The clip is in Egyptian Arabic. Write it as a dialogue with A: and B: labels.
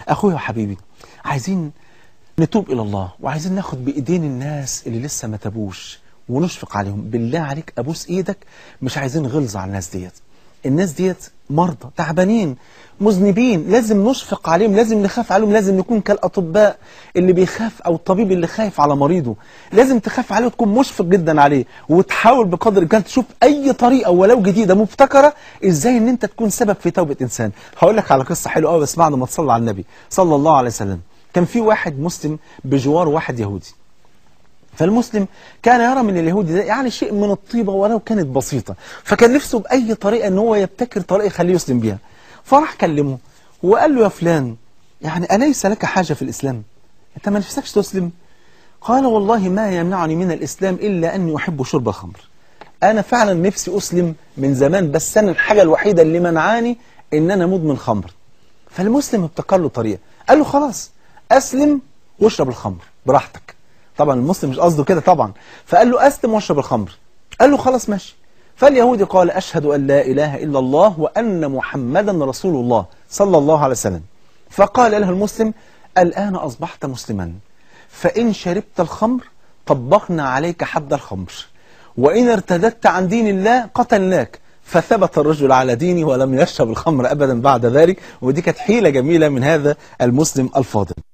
A: اخويا وحبيبي عايزين نتوب الى الله وعايزين ناخد بايدين الناس اللي لسه ما تابوش ونشفق عليهم بالله عليك ابوس ايدك مش عايزين غلظة على الناس ديت الناس ديت مرضى تعبانين مذنبين لازم نشفق عليهم لازم نخاف عليهم لازم نكون كالأطباء اللي بيخاف أو الطبيب اللي خايف على مريضه لازم تخاف عليه وتكون مشفق جدا عليه وتحاول بقدر الإمكان تشوف أي طريقة ولو جديدة مبتكرة إزاي إن أنت تكون سبب في توبة إنسان هقول لك على قصة حلوة قوي بس بعد ما تصلي على النبي صلى الله عليه وسلم كان في واحد مسلم بجوار واحد يهودي فالمسلم كان يرى من اليهودي ده يعني شيء من الطيبة ولو كانت بسيطة فكان نفسه بأي طريقة ان هو يبتكر طريقة يخليه يسلم بيها فراح كلمه وقال له يا فلان يعني أليس لك حاجة في الإسلام أنت ما نفسكش تسلم قال والله ما يمنعني من الإسلام إلا أني أحب شرب الخمر أنا فعلا نفسي أسلم من زمان بس أنا الحاجة الوحيدة اللي منعاني إن أنا مدمن خمر فالمسلم ابتكر له طريقة قال له خلاص أسلم واشرب الخمر براحتك طبعا المسلم مش قصده كده طبعا فقال له أسلم واشرب الخمر قال له خلاص ماشي فاليهودي قال أشهد أن لا إله إلا الله وأن محمدا رسول الله صلى الله عليه وسلم فقال له المسلم الآن أصبحت مسلما فإن شربت الخمر طبقنا عليك حد الخمر وإن ارتدت عن دين الله قتلناك فثبت الرجل على دينه ولم يشرب الخمر أبدا بعد ذلك ودي كانت حيلة جميلة من هذا المسلم الفاضل